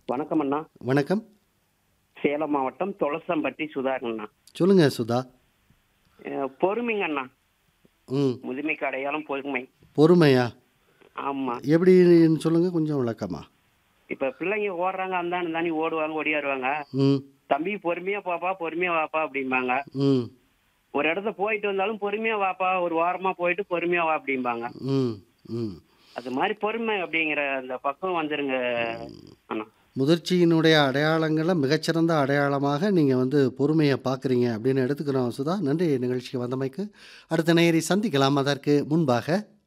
வணக்கம் அண்ணா வணக்கம் சேலம் மாவட்டம் தொளசம்பட்டி சுதாகண்ணா சொல்லுங்க சுதா அஹ், பொறுமைங்க அண்ணா ம் முதுமைக்கு அடையாளம் பொறுமை பொறுமையா ஆமா எப்படின்னு சொல்லுங்க கொஞ்சம் விளக்கமா இப்ப பிள்ளைங்க ஓடுறாங்க அந்தானு தானே ஓடுவாங்க ஓடியாருவாங்க ம் தம்பி பொறுமையா பாப்பா பொறுமையா வாப்பா அப்படிம்பாங்க ம் ஒரு இடத்த போயிட்டு வந்தாலும் பொறுமையா வாப்பா ஒரு வாரமா போயிட்டு பொறுமையா வா அப்படிம்பாங்க ம் ம் அது மாதிரி பொறுமை அப்படிங்கிற அந்த பக்கம் வந்துருங்க அண்ணா முதிர்ச்சியினுடைய அடையாளங்களை மிகச்சிறந்த அடையாளமாக நீங்கள் வந்து பொறுமையை பார்க்குறீங்க அப்படின்னு எடுத்துக்கிறோம் சுதா நன்றி நிகழ்ச்சிக்கு வந்தமைக்கு அடுத்த நேயரை சந்திக்கலாம் அதற்கு முன்பாக